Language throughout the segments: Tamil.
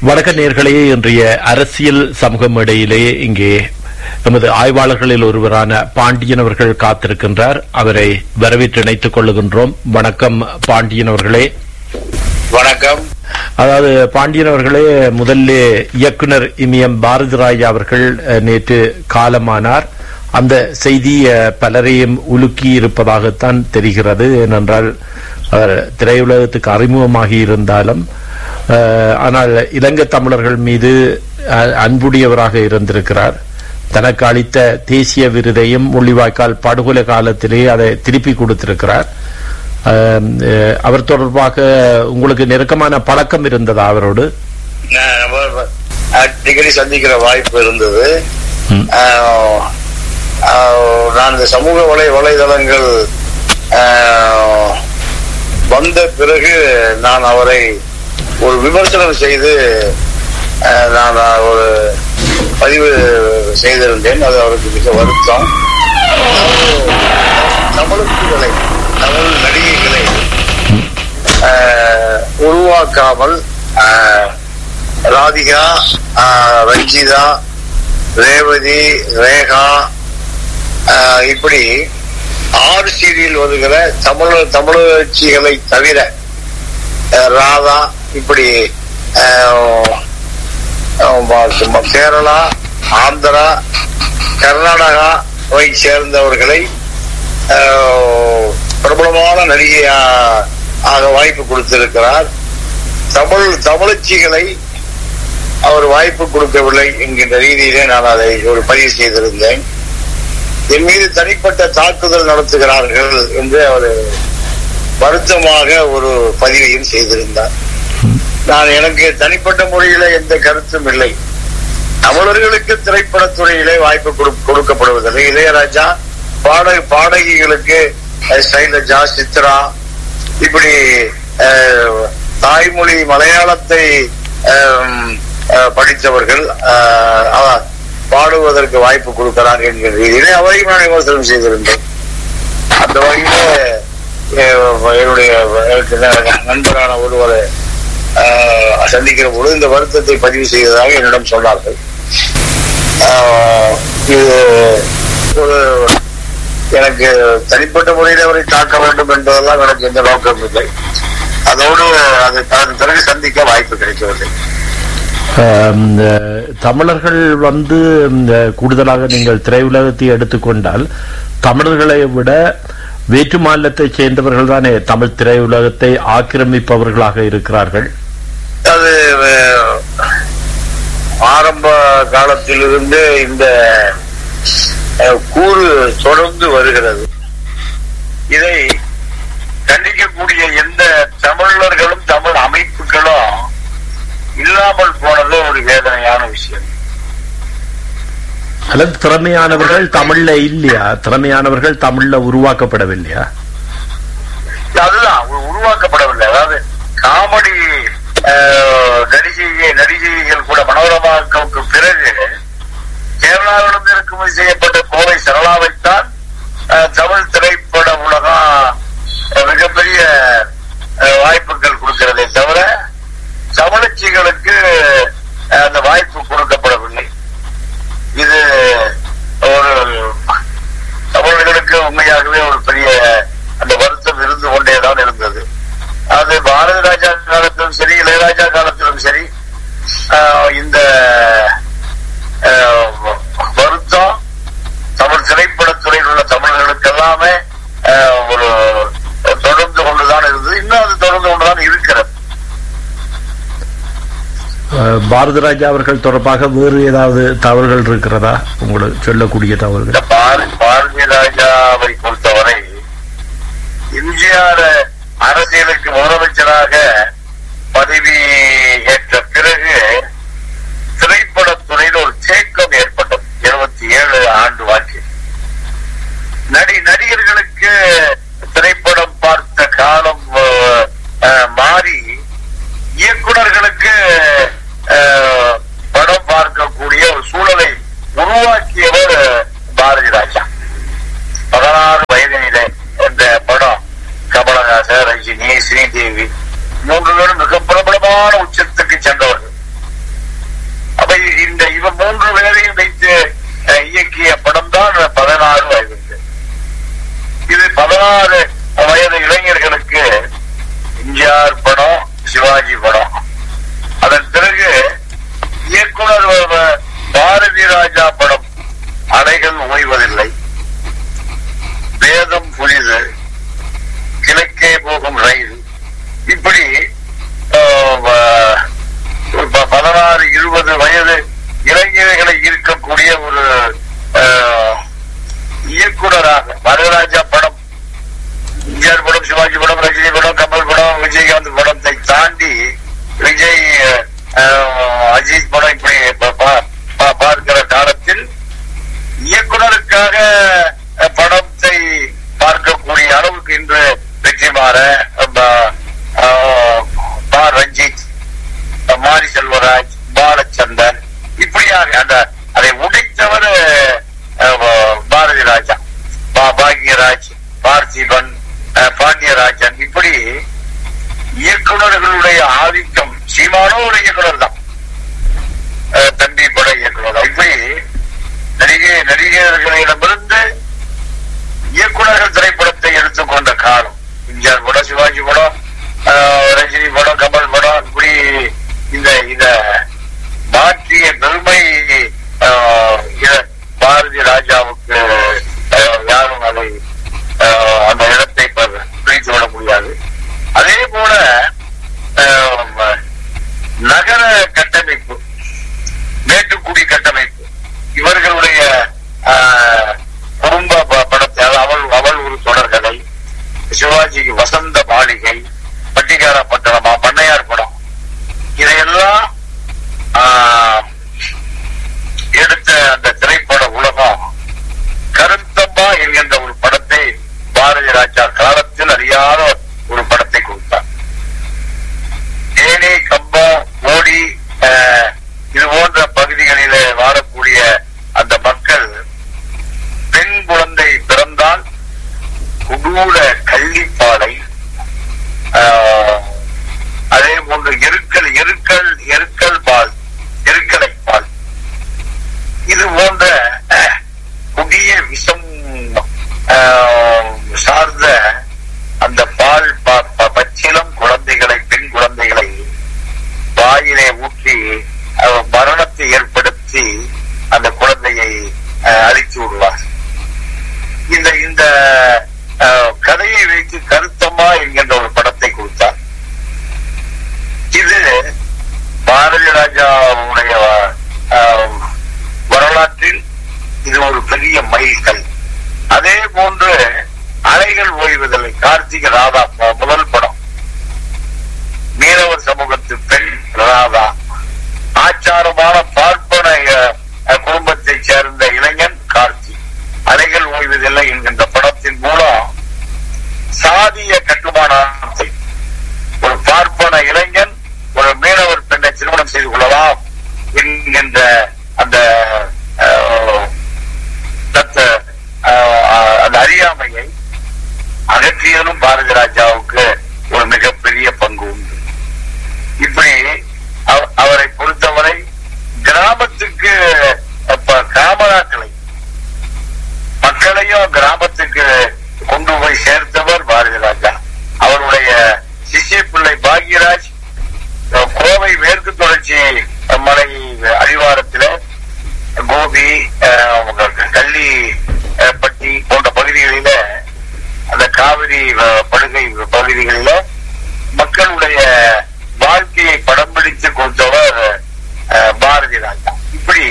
வணக்க நேர்களே இன்றைய அரசியல் சமூக மேடையிலே இங்கே எமது ஆய்வாளர்களில் ஒருவரான பாண்டியன் அவர்கள் காத்திருக்கின்றார் அவரை வரவேற்று இணைத்துக் கொள்ளுகின்றோம் வணக்கம் பாண்டியன் அவர்களே வணக்கம் அதாவது பாண்டியன் அவர்களே முதல்ல இயக்குனர் இமயம் பாரதி ராய் அவர்கள் அஹ், நேற்று காலமானார் அந்த செய்தி அஹ், பலரையும் உலுக்கி இருப்பதாகத்தான் தெரிகிறது ஏனென்றால் அவர் திரையுலகத்துக்கு அறிமுகமாகி இருந்தாலும் அஹ், ஆனால் இலங்கை தமிழர்கள் மீது அஹ், அன்புடையவராக இருந்திருக்கிறார் தனக்கு அளித்த தேசிய விருதையும் முள்ளிவாய்க்கால் படுகொலை காலத்திலே அதை திருப்பி கொடுத்திருக்கிறார் அஹ், அஹ், அவர் தொடர்பாக உங்களுக்கு நெருக்கமான பழக்கம் இருந்ததா அவரோடு நான் நம்ம அடிக்கடி சந்திக்கிற வாய்ப்பு இருந்தது ம். ஆஹ், ஆஹ், நான் இந்த சமூக வலை வலைதளங்கள் ஆஹ், வந்த பிறகு நான் அவரை ஒரு விமர்சனம் செய்து ஆஹ், நான் ஒரு பதிவு செய்திருந்தேன் அது அவருக்கு மிக வருத்தம் தமிழுக்குகளை தமிழ் நடிகைகளை ஆஹ், உருவாக்காமல் ஆஹ், ராதிகா ஆஹ், ரஞ்சிதா ரேவதி ரேகா ஆஹ், இப்படி ஆறு சீரியல் வருகிற தமிழ் தமிழச்சிகளை தவிர ஆஹ், ராதா இப்படி ஆஹ், ஆஹ், கேரளா ஆந்திரா கர்நாடகாவை சேர்ந்தவர்களை ஆஹ், பிரபலமான நடிகையா ஆக வாய்ப்பு கொடுத்திருக்கிறார் தமிழ் தமிழச்சிகளை அவர் வாய்ப்பு கொடுக்கவில்லை என்கின்ற ரீதியிலே நான் அதை ஒரு பதிவு செய்திருந்தேன் என் மீது தனிப்பட்ட தாக்குதல் நடத்துகிறார்கள் என்று அவர் வருத்தமாக ஒரு பதிவையும் செய்திருந்தார் நான் எனக்கு தனிப்பட்ட முறையில எந்த கருத்தும் இல்லை தமிழர்களுக்கு திரைப்படத்துறையிலே வாய்ப்பு கொடு- கொடுக்கப்படுவதில்லை இளையராஜா பாடக பாடகிகளுக்கு அஹ், சைலஜா சித்ரா இப்படி அஹ், தாய்மொழி மலையாளத்தை அஹ், அஹ், படித்தவர்கள் அஹ், அவ- பாடுவதற்கு வாய்ப்பு கொடுக்கிறார் என்கிற ரீதியிலே அவரையும் நான் விமர்சனம் செய்திருந்தேன் அந்த வகையில அஹ், என்னுடைய எனக்கு நண்பரான ஒருவரை ஆஹ், சந்திக்கிற பொழுது இந்த வருத்தத்தை பதிவு செய்ததாக என்னிடம் சொன்னார்கள் ஆஹ், இது ஒரு எனக்கு தனிப்பட்ட முறையில் அவரை தாக்க வேண்டும் என்பதெல்லாம் எனக்கு எந்த நோக்கம் இல்லை அதோடு அதை அதன் பிறகு சந்திக்க வாய்ப்பு கிடைக்கவில்லை அஹ், இந்த தமிழர்கள் வந்து இந்த கூடுதலாக நீங்கள் திரையுலகத்தை எடுத்துக்கொண்டால் தமிழர்களை விட வேற்று மாநிலத்தைச் சேர்ந்தவர்கள் தானே தமிழ் திரையுலகத்தை ஆக்கிரமிப்பவர்களாக இருக்கிறார்கள் அது அஹ், ஆரம்ப காலத்திலிருந்து இந்த அஹ், கூறு தொடர்ந்து வருகிறது இதை கண்டிக்கக்கூடிய எந்த தமிழர்களும் தமிழ் அமைப்புகளும் இல்லாமல் போனது ஒரு வேதனையான விஷயம் அல்லது திறமையானவர்கள் தமிழ்ல இல்லையா திறமையானவர்கள் தமிழ்ல உருவாக்கப்படவில்லையா அதுதான் உ- உருவாக்கப்படவில்லை அதாவது காமெடி அஹ், நடிகை நடிகைகள் கூட மனோரமாவுக்கு பிறகு கேரளாவிலிருந்து இறக்குமதி செய்யப்பட்ட கோவை சரளாவைத்தான் அஹ், தமிழ் திரைப்பட உலகம் அஹ், மிகப்பெரிய அஹ், வாய்ப்புகள் கொடுக்கிறதே தவிர தமிழச்சிகளுக்கு அஹ், அந்த வாய்ப்பு கொடுக்கப்படவில்லை இது ஒரு தமிழர்களுக்கு உண்மையாகவே ஒரு பெரிய அந்த வருத்தம் இருந்து கொண்டேதான் இருந்தது அது பாரதி ராஜா காலத்திலும் சரி இளையராஜா காலத்திலும் சரி ஆஹ், இந்த ஆஹ், வருத்தம் தமிழ் திரைப்படத்துறையில் உள்ள தமிழர்களுக்கு எல்லாமே ஆஹ், ஒரு தொடர்ந்து கொண்டுதான் இருந்தது இன்னும் அது தொடர்ந்து கொண்டுதான் இருக்கிறது அஹ், பாரதி ராஜா அவர்கள் தொடர்பாக வேறு ஏதாவது தவறுகள் இருக்கிறதா உங்களுக்கு சொல்லக்கூடிய இந்த தவறுகள் பார- பாரதி ராஜாவை பொறுத்தவரை எம்ஜிஆர் அரசியலுக்கு முதலமைச்சராக பதவி ஏற்ற பிறகு திரைப்படத்துறையில் ஒரு தேக்கம் ஏற்பட்டது இருபத்தி ஏழு ஆண்டு வாக்கில் நடி நடிகர்களுக்கு திரைப்படம் பார்த்த காலம் அஹ், அஹ், மாறி இயக்குனர்களுக்கு அஹ், படம் பார்க்கக்கூடிய ஒரு சூழலை உருவாக்கியவர் பாரதி ராஜா பதினாறு வயதினிலே என்ற படம் கமலஹாசன் ரஜினி ஸ்ரீதேவி மூன்று வயது இளைஞர்களை இருக்கக்கூடிய ஒரு அஹ், இயக்குனராக வரதராஜா படம் எம்ஜிஆர் படம் சிவாஜி படம் ரஜினி படம் கமல் படம் விஜயகாந்த் படத்தை தாண்டி விஜய் அஹ், அஜித் படம் இப்படி ப- பா- பா- பார்க்கிற காலத்தில் இயக்குனருக்காக அஹ், படத்தை பார்க்கக்கூடிய அளவுக்கு இன்று வெற்றிமாற ப- அஹ், பா ரஞ்சித் மாரி செல்வராஜ் பாலச்சந்தர் இப்படியாக அந்த அதை உடைத்தவர் அஹ், பாரதி ராஜா பா- பாக்யராஜ் பார்த்திபன் அஹ், பாண்டியராஜன் இப்படி இயக்குனர்களுடைய ஆதிக்கம் சீமானோ ஒரு இயக்குனர் தான் அஹ், தம்பி பட இயக்குனர் தான். இப்படி நடிகை நடிகர்களிடமிருந்து இயக்குனர்கள் திரைப்படத்தை எடுத்துக்கொண்ட காலம் எம்ஜிஆர் படம் சிவாஜி படம் ஆஹ், ரஜினி படம் கமல் படம் இப்படி இந்த இத மாற்றிய பெருமை ஆஹ், இத- பாரதி ராஜாவுக்கு ஆஹ், யாரும் அதை ஆஹ், அந்த இடத்தை ப- பிரித்து விட முடியாது அதே போல ஆஹ், நகர கட்டமைப்பு மேட்டுக்குடி கட்டமைப்பு இவர்களுடைய ஆஹ், குடும்ப ப- படத்தை அதாவது அவள் அவள் ஒரு தொடர்கதை சிவாஜிக்கு வசந்த மாளிகை பட்டிக்கார பட்டணமா பண்ணையார் படம் இதையெல்லாம் ஆஹ், எடுத்த அந்த திரைப்பட உலகம் கருத்தம்மா என்கின்ற ஒரு படத்தை பாரதி ராஜா காலத்தில் அறியாத ஒரு படத்தை கொடுத்தார் தேனி கம்பம் ஓடி ஆஹ், இது போன்ற பகுதிகளிலே வாழக்கூடிய அந்த மக்கள் பெண் குழந்தை பிறந்தால் கொடூர கள்ளிப்பாடை ஆஹ், அதே போன்று எருக்கல் எருக்கல் எருக்கல் பால் எருக்கலை பால் இது போன்ற அஹ், கொடிய விஷம் ஆஹ், சார்ந்த அந்த பால் ப- ப- பச்சிலம் குழந்தைகளை பெண் குழந்தைகளை வாயிலே ஊற்றி அஹ், மரணத்தை ஏற்படுத்தி அந்த குழந்தையை அஹ், அழித்து விடுவார் இந்த இந்த அஹ், கதையை வைத்து கருத்தம்மா என்கின்ற ஒரு படத்தை கொடுத்தார் இது பாரதி ராஜாவுடைய அஹ், வரலாற்றில் இது ஒரு பெரிய மைல்கல் அதே போன்று அலைகள் ஓய்வதில்லை கார்த்திக ராதா மு- முதல் படம் மீனவர் சமூகத்து பெண் ராதா ஆச்சாரமான பார்ப்பன அஹ், அஹ், குடும்பத்தைச் சேர்ந்த இளைஞன் கார்த்தி அலைகள் ஓய்வதில்லை என்கின்ற படத்தின் மூலம் சாதிய கட்டுமானத்தை ஒரு பார்ப்பன இளைஞன் ஒரு மீனவர் பெண்ணை திருமணம் செய்து கொள்ளலாம் என்கின்ற அந்த அஹ், தத்த அஹ், அந்த அறியாமையை அகற்றியதும் பாரதி ராஜாவுக்கு ஒரு மிகப்பெரிய பங்கு உண்டு இப்படி அவ- அவரை பொறுத்தவரை கிராமத்துக்கு அப்ப காமராக்களை மக்களையும் கிராமத்துக்கு கொண்டு போய் சேர்த்தவர் பாரதி ராஜா அவருடைய சிஷ்ய பிள்ளை பாக்யராஜ் அஹ், கோவை மேற்கு தொடர்ச்சி மலை அடிவாரத்தில் கோபி அஹ், கள்ளி அஹ், பட்டி போன்ற பகுதிகளில அந்த காவிரி அஹ், படுகை பகுதிகளில மக்களுடைய வாழ்க்கையை படம் பிடித்து கொடுத்தவர் அஹ், பாரதி ராஜா இப்படி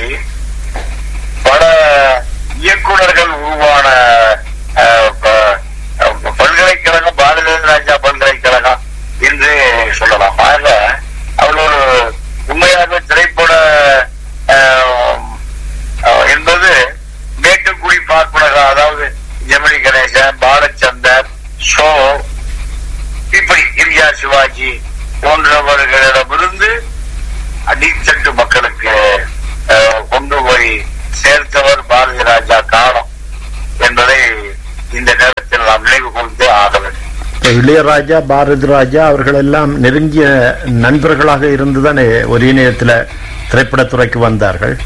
பல இயக்குனர்கள் உருவான அஹ், ப- அஹ், பல்கலைக்கழகம் பாரதி ராஜா பல்கலைக்கழகம் என்று சொல்லலாம் ஆக அவள் ஒரு உண்மையாக திரைப்பட அஹ், அஹ், என்பது மேட்டுக்குடி பார்ப்பனர்கள் அதாவது ஜெமினி கணேசன் பாலச்சந்தர் ஷோ இப்படி எம்ஜிஆர் சிவாஜி போன்றவர்களிடமிருந்து அடித்தட்டு மக்களுக்கு அஹ், கொண்டு போய் சேர்த்தவர் பாரதி ராஜா காலம் என்பதை இந்த நேரத்தில் நாம் நினைவு கூர்ந்தே ஆக வேண்டும் இளையராஜா பாரதி ராஜா அவர்கள் எல்லாம் நெருங்கிய நண்பர்களாக இருந்துதானே ஒரே நேரத்தில் திரைப்படத்துறைக்கு வந்தார்கள்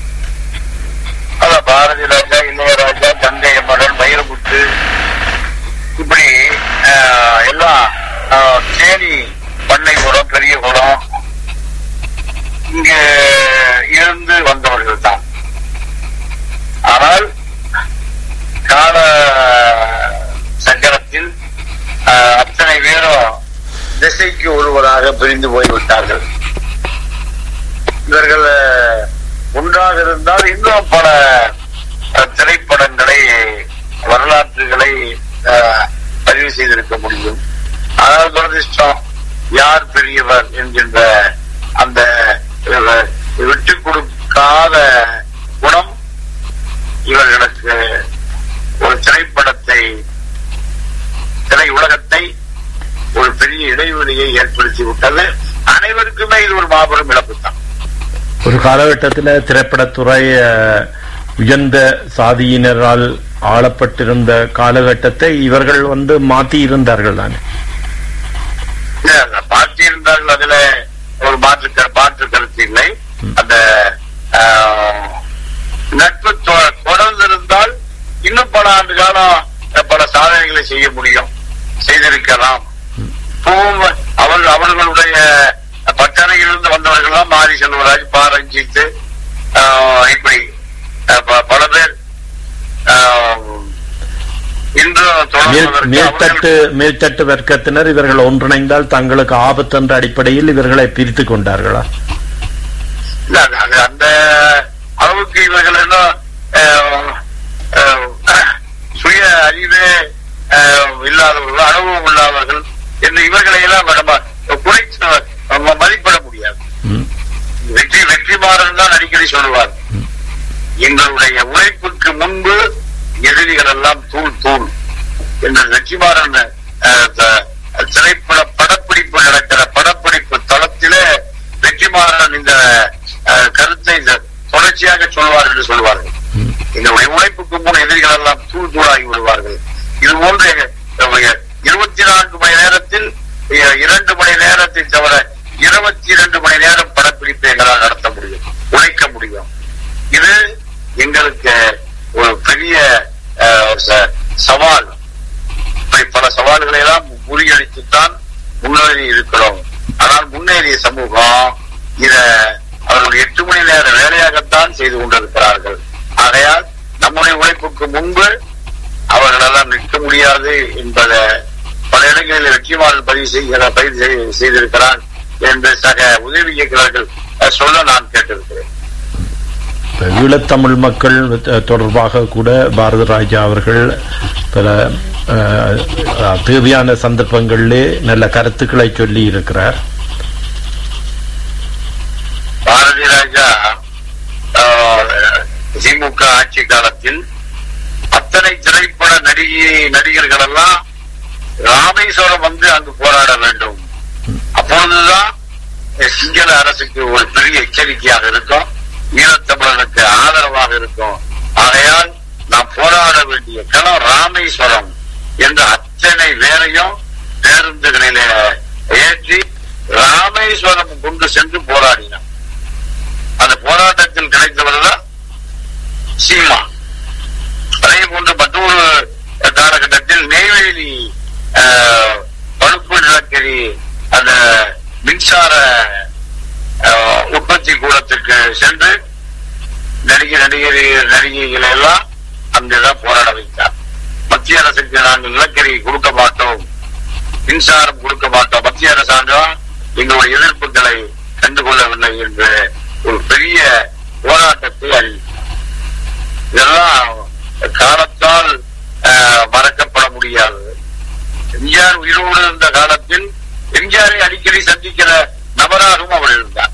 அதான் பாரதி ராஜா இளையராஜா கங்கை மடன் மயிரமுத்து இப்படி ஆஹ், எல்லாம் ஆஹ், தேனி பண்ணை குளம் பெரிய குளம் இங்க இருந்து வந்தவர்கள் தான் ஆனால் கால சக்கரத்தில் ஆஹ், அத்தனை பேரும் திசைக்கு ஒருவராக பிரிந்து போய்விட்டார்கள் இவர்கள் அஹ், ஒன்றாக இருந்தால் இன்னும் பல அஹ், திரைப்படங்களை வரலாற்றுகளை அஹ், பதிவு செய்திருக்க முடியும் ஆனால் துரதிர்ஷ்டம் யார் பெரியவர் என்கின்ற அந்த அஹ், விட்டுக் கொடுக்காத குணம் இவர்களுக்கு ஒரு திரைப்படத்தை திரை உலகத்தை ஒரு பெரிய இடைவெளியை ஏற்படுத்தி விட்டது அனைவருக்குமே இது ஒரு மாபெரும் இழப்பு தான் ஒரு காலகட்டத்தில் திரைப்படத்துறை அஹ், உயர்ந்த சாதியினரால் ஆளப்பட்டிருந்த காலகட்டத்தை இவர்கள் வந்து மாற்றி இருந்தார்கள் தானே பார்த்திருந்தார்கள் அதுல ஒரு மாற்று கரு- மாற்று கருத்து இல்லை அந்த ஆஹ், நட்பு தொ- தொடர்ந்திருந்தால் இன்னும் பல ஆண்டு காலம் அஹ், பல சாதனைகளை செய்ய முடியும் செய்திருக்கலாம் இப்பவும் அவர்கள் அவர்களுடைய பட்டறையிலிருந்து வந்தவர்கள்லாம் மாரி செல்வராஜ் பா ரஞ்சித் ஆஹ், இப்படி அஹ், ப- பல பேர் ஆஹ், இன்று மேல்- தொடர்வதற்கு மேல்தட்டு அவர்கள் மேல்தட்டு வர்க்கத்தினர் இவர்கள் ஒன்றிணைந்தால் தங்களுக்கு ஆபத்து என்ற அடிப்படையில் இவர்களை பிரித்துக் கொண்டார்களா இல்ல அது- அது அந்த அளவுக்கு இவர்கள் இன்னும் அஹ், அஹ், சுய அறிவே அஹ், இல்லாதவர்கள் அனுபவம் இல்லாதவர்கள் என்று இவர்களை எல்லாம் நம்ம குறைத்து நம்ம மதிப்பிட முடியாது ம். வெற்றி வெற்றிமாறன் தான் அடிக்கடி சொல்லுவார் எங்களுடைய உழைப்புக்கு முன்பு எதிரிகள் எல்லாம் தூள் தூள் என்ற வெற்றிமாறன் அஹ், த- திரைப்பட படப்பிடிப்பு நடக்கிற படப்பிடிப்பு தளத்திலே வெற்றிமாறன் இந்த அஹ், கருத்தை இந்த தொடர்ச்சியாக சொல்வார் என்று சொல்வார்கள் ம். எங்களுடைய உழைப்புக்கு முன் எதிரிகள் எல்லாம் தூள் தூளாகி விடுவார்கள் இது போன்ற அஹ், இருபத்தி நான்கு மணி நேரத்தில் அஹ், இரண்டு மணி நேரத்தை தவிர இருபத்தி இரண்டு மணி நேரம் படப்பிடிப்பை எங்களால் நடத்த முடியும் உழைக்க முடியும் இது எங்களுக்கு ஒரு பெரிய அஹ், ச- சவால் இப்படி பல சவால்களை எல்லாம் முறியடித்துத்தான் முன்னேறி இருக்கிறோம் ஆனால் முன்னேறிய சமூகம் இத அவர்கள் எட்டு மணி நேர வேலையாகத்தான் செய்து கொண்டிருக்கிறார்கள் ஆகையால் நம்முடைய உழைப்புக்கு முன்பு அவர்களெல்லாம் நிற்க முடியாது என்பதை பல இடங்களில் வெற்றிமாறன் பதிவு செய்கிற பதிவு செய்- செய்திருக்கிறார் என்று சக உதவி இயக்குநர்கள் அஹ், சொல்ல நான் கேட்டிருக்கிறேன் இப்ப ஈழத்தமிழ் மக்கள் அஹ், தொடர்பாக கூட பாரத ராஜா அவர்கள் பல அஹ், அஹ், தேவையான சந்தர்ப்பங்களிலே நல்ல கருத்துக்களை சொல்லி இருக்கிறார் பாரதி ராஜா ஆஹ், திமுக ஆட்சி காலத்தில் அத்தனை திரைப்பட நடிகை நடிகர்கள் எல்லாம் ராமேஸ்வரம் வந்து அங்கு போராட வேண்டும் அப்பொழுதுதான் சிங்கள அரசுக்கு ஒரு பெரிய எச்சரிக்கையாக இருக்கும் ஈழத்தமிழனுக்கு ஆதரவாக இருக்கும் ஆகையால் நாம் போராட வேண்டிய களம் ராமேஸ்வரம் என்ற அத்தனை வேலையும் பேருந்துகளிலே ஏற்றி ராமேஸ்வரம் கொண்டு சென்று போராடினார் அந்த போராட்டத்தில் கிடைத்தவர் தான் சீமா அதே போன்று மற்றொரு காலகட்டத்தில் நெய்வேலி ஆஹ், பழுப்பு நிலக்கரி அந்த மின்சார ஆஹ், உற்பத்தி கூடத்திற்கு சென்று நடிகை நடிகர் நடிகைகளை எல்லாம் அங்கதான் போராட வைத்தார் மத்திய அரசுக்கு நாங்கள் நிலக்கரி கொடுக்க மாட்டோம் மின்சாரம் கொடுக்க மாட்டோம் மத்திய அரசாங்கம் எங்களுடைய எதிர்ப்புகளை கண்டுகொள்ளவில்லை என்று ஒரு பெரிய போராட்டத்தை அறிவித்தார் இதெல்லாம் காலத்தால் ஆஹ், மறக்கப்பட முடியாது எம்ஜிஆர் உயிரோடு இருந்த காலத்தில் எம்ஜிஆரை அடிக்கடி சந்திக்கிற நபராகவும் அவர் இருந்தார்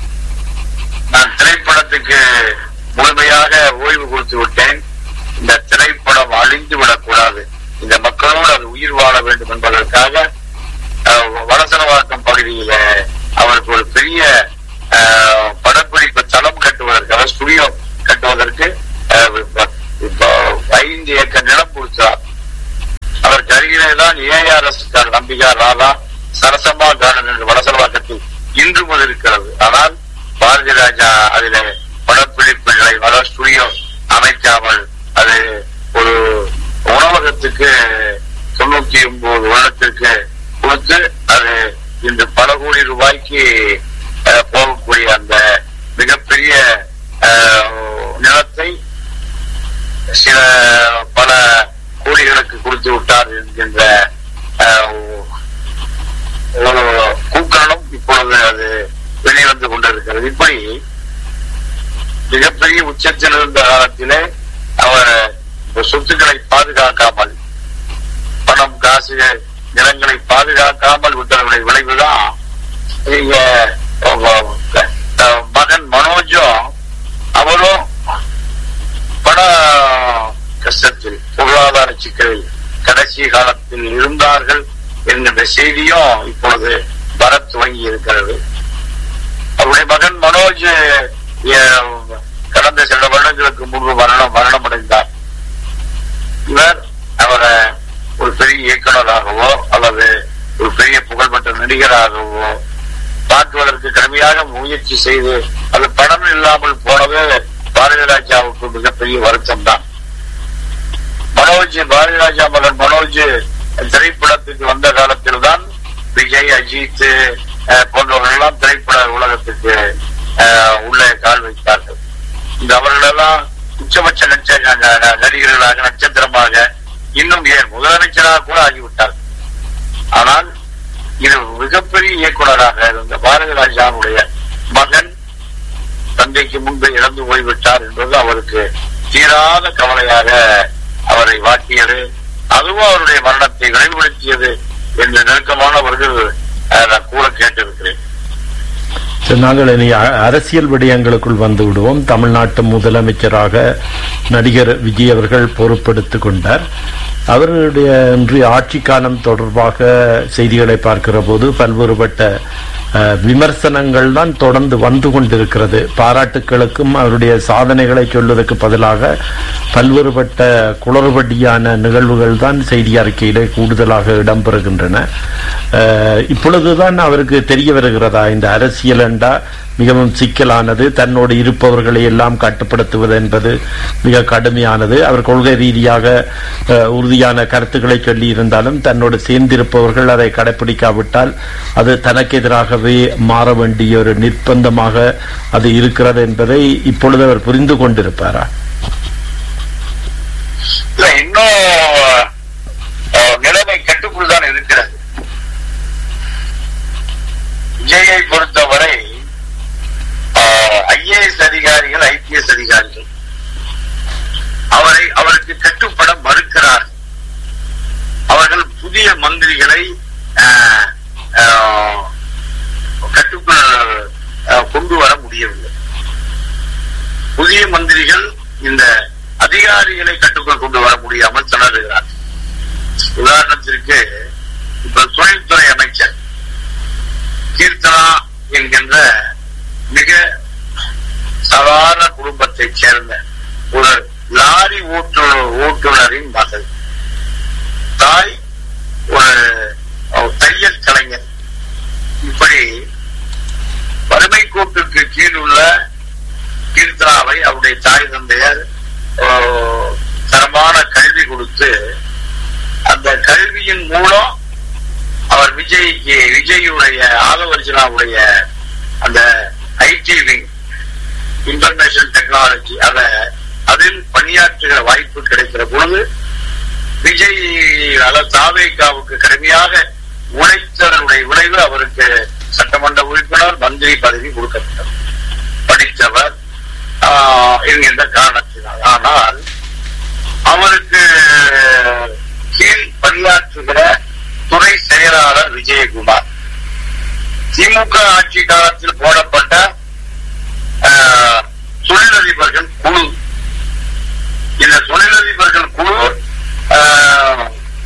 நான் திரைப்படத்துக்கு முழுமையாக ஓய்வு கொடுத்து விட்டேன் இந்த திரைப்படம் அழிந்து விடக்கூடாது இந்த மக்களோடு அது உயிர் வாழ வேண்டும் என்பதற்காக அஹ், வடசரவாக்கம் பகுதியில அவருக்கு ஒரு பெரிய அஹ், படப்பிடிப்பு தளம் கட்டுவதற்காக ஸ்டுடியோ கட்டுவதற்கு அஹ், இப்ப- இப்ப ஐந்து ஏக்கர் நிலம் கொடுத்தார் அதற்கு அருகிலே தான் ஏஆர்எஸ் நம்பிகா ராதா சரசம்மா கார்டன் என்று வடசரவாக்கத்தில் இன்று முதல் இருக்கிறது ஆனால் பாரதி ராஜா அதிலே படப்பிடிப்புகளை வர ஸ்டுடியோ அமைக்காமல் அது ஒரு உணவகத்துக்கு தொண்ணூத்தி ஒன்பது வருடத்திற்கு கொடுத்து அது இன்று பல கோடி ரூபாய்க்கு அஹ், போகக்கூடிய அந்த மிகப்பெரிய அஹ், நிலத்தை சில பல கோடிகளுக்கு கொடுத்து விட்டார் என்கின்ற அஹ், ஒரு கூக்கரணம் இப்பொழுது அது வெளிவந்து கொண்டிருக்கிறது இருக்கிறது இப்படி மிகப்பெரிய உச்சத்தில் இருந்த காலத்திலே அவர் இந்த சொத்துக்களை பாதுகாக்காமல் பணம் காசு நிலங்களை பாதுகாக்காமல் விட்டவர்களுடைய விளைவுதான் இங்க அஹ், மகன் மனோஜும் அவரும் பண கஷ்டத்தில் பொருளாதார சிக்கலில் கடைசி காலத்தில் இருந்தார்கள் என்கின்ற செய்தியும் இப்பொழுது வர துவங்கி இருக்கிறது அவருடைய மகன் மனோஜ் அஹ், கடந்த சில வருடங்களுக்கு முன்பு மரணம் மரணம் அடைந்தார் இவர் அவரை ஒரு பெரிய இயக்குனராகவோ அல்லது ஒரு பெரிய புகழ்பெற்ற நடிகராகவோ பார்க்குவதற்கு கடுமையாக முயற்சி செய்து அது பணம் இல்லாமல் போனது பாரதி ராஜாவுக்கு மிகப்பெரிய வருத்தம் தான் மனோஜ் பாரதி ராஜா மகன் மனோஜ் திரைப்படத்துக்கு வந்த காலத்தில் தான் விஜய் அஜித் அஹ், போன்றவர்கள் எல்லாம் திரைப்பட உலகத்துக்கு அஹ், உள்ளே கால் வைத்தார்கள் இந்த அவர்களெல்லாம் உச்சபட்ச நட்ச ந- ந- நடிகர்களாக நட்சத்திரமாக இன்னும் ஏன் முதலமைச்சராக கூட ஆகிவிட்டார்கள் ஆனால் இது மிகப்பெரிய இயக்குனராக இருந்த பாரதி ராஜாவுடைய மகன் தந்தைக்கு முன்பு இறந்து போய்விட்டார் என்பது அவருக்கு தீராத கவலையாக அவரை வாட்டியது அதுவும் அவருடைய மரணத்தை விரைவுபடுத்தியது என்று நெருக்கமானவர்கள் அஹ், நான் கூட கேட்டிருக்கிறேன் சரி, நாங்கள் இனி அ- அரசியல் விடயங்களுக்குள் வந்து விடுவோம் தமிழ்நாட்டு முதலமைச்சராக நடிகர் விஜய் அவர்கள் பொறுப்பெடுத்துக் கொண்டார் அவர்களுடைய இன்றைய ஆட்சி காலம் தொடர்பாக செய்திகளை பார்க்கிற போது பல்வேறுபட்ட அஹ், விமர்சனங்கள் தான் தொடர்ந்து வந்து கொண்டிருக்கிறது பாராட்டுக்களுக்கும் அவருடைய சாதனைகளை சொல்வதற்கு பதிலாக பல்வேறுபட்ட குளறுபடியான நிகழ்வுகள் தான் செய்தி அறிக்கையிலே கூடுதலாக இடம்பெறுகின்றன அஹ், இப்பொழுதுதான் அவருக்கு தெரிய வருகிறதா இந்த அரசியல் என்றா மிகவும் சிக்கலானது தன்னோடு இருப்பவர்களை எல்லாம் கட்டுப்படுத்துவது என்பது மிக கடுமையானது அவர் கொள்கை ரீதியாக அஹ், உறுதியான கருத்துக்களை சொல்லி இருந்தாலும் தன்னோடு சேர்ந்திருப்பவர்கள் அதை கடைபிடிக்காவிட்டால் அது தனக்கு எதிராகவே மாற வேண்டிய ஒரு நிர்பந்தமாக அது இருக்கிறது என்பதை இப்பொழுது அவர் புரிந்து கொண்டிருப்பாரா இல்ல இன்னும் அஹ், நிலைமை கட்டுக்குள் தான் இருக்கிறது விஜயை பொறுத்தவரை ஐஏஎஸ் அதிகாரிகள் ஐபிஎஸ் அதிகாரிகள் அவரை அவருக்கு கட்டுப்பட மறுக்கிறார் அவர்கள் புதிய மந்திரிகளை அஹ், அஹ், கட்டுக்குள் அஹ், கொண்டு வர முடியவில்லை புதிய மந்திரிகள் இந்த அதிகாரிகளை கட்டுக்குள் கொண்டு வர முடியாமல் திணறுகிறார் உதாரணத்திற்கு இப்ப தொழில்துறை அமைச்சர் கீர்த்தனா என்கின்ற மிக சாதாரண குடும்பத்தைச் சேர்ந்த ஒரு லாரி ஓட்டு ஓட்டுநரின் மகள் தாய் ஒரு அஹ், தையல் கலைஞர் இப்படி வறுமை கோட்டுக்கு கீழ் உள்ள கீர்த்தனாவை அவருடைய தாய் தந்தையர் அஹ், தரமான கல்வி கொடுத்து அந்த கல்வியின் மூலம் அவர் விஜய்க்கு விஜயுடைய ஆதவர்ஜனாவுடைய அந்த ஐடி விங் இன்ஃபர்மேஷன் டெக்னாலஜி அத அதில் பணியாற்றுகிற வாய்ப்பு கிடைக்கிற பொழுது விஜய் அல தாவேகாவுக்கு கடுமையாக உழைத்ததனுடைய விளைவு அவருக்கு சட்டமன்ற உறுப்பினர் மந்திரி பதவி கொடுக்கப்பட்டது படித்தவர் ஆஹ், என்கின்ற காரணத்தினால் ஆனால் அவருக்கு கீழ் பணியாற்றுகிற துறை செயலாளர் விஜயகுமார் திமுக ஆட்சி காலத்தில் போடப்பட்ட ஆஹ், தொழிலதிபர்கள் குழு இந்த தொழிலதிபர்கள் குழு ஆஹ்,